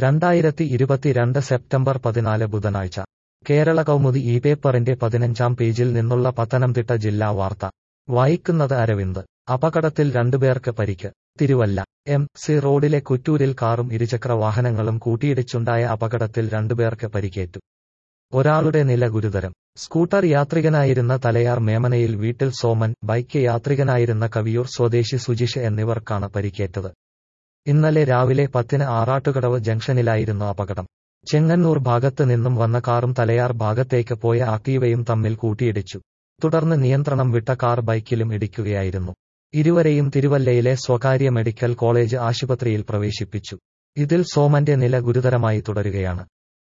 രണ്ടായിരത്തി ഇരുപത്തിരണ്ട് സെപ്റ്റംബർ പതിനാല് ബുധനാഴ്ച കേരള കൗമുദി ഈ പേപ്പറിന്റെ പതിനഞ്ചാം പേജിൽ നിന്നുള്ള പത്തനംതിട്ട ജില്ലാ വാർത്ത വായിക്കുന്നത് അരവിന്ദ് അപകടത്തിൽ രണ്ടുപേർക്ക് പരിക്ക് തിരുവല്ല എം സി റോഡിലെ കുറ്റൂരിൽ കാറും ഇരുചക്ര വാഹനങ്ങളും കൂട്ടിയിടിച്ചുണ്ടായ അപകടത്തിൽ രണ്ടുപേർക്ക് പരിക്കേറ്റു ഒരാളുടെ നില ഗുരുതരം സ്കൂട്ടർ യാത്രികനായിരുന്ന തലയാർ മേമനയിൽ വീട്ടിൽ സോമൻ ബൈക്ക് യാത്രികനായിരുന്ന കവിയൂർ സ്വദേശി സുജിഷ് എന്നിവർക്കാണ് പരിക്കേറ്റത് ഇന്നലെ രാവിലെ പത്തിന് ആറാട്ടുകടവ് ജംഗ്ഷനിലായിരുന്നു അപകടം ചെങ്ങന്നൂർ ഭാഗത്ത് നിന്നും വന്ന കാറും തലയാർ ഭാഗത്തേക്ക് പോയ ആക്ടീവയും തമ്മിൽ കൂട്ടിയിടിച്ചു തുടർന്ന് നിയന്ത്രണം വിട്ട കാർ ബൈക്കിലും ഇടിക്കുകയായിരുന്നു ഇരുവരെയും തിരുവല്ലയിലെ സ്വകാര്യ മെഡിക്കൽ കോളേജ് ആശുപത്രിയിൽ പ്രവേശിപ്പിച്ചു ഇതിൽ സോമന്റെ നില ഗുരുതരമായി തുടരുകയാണ്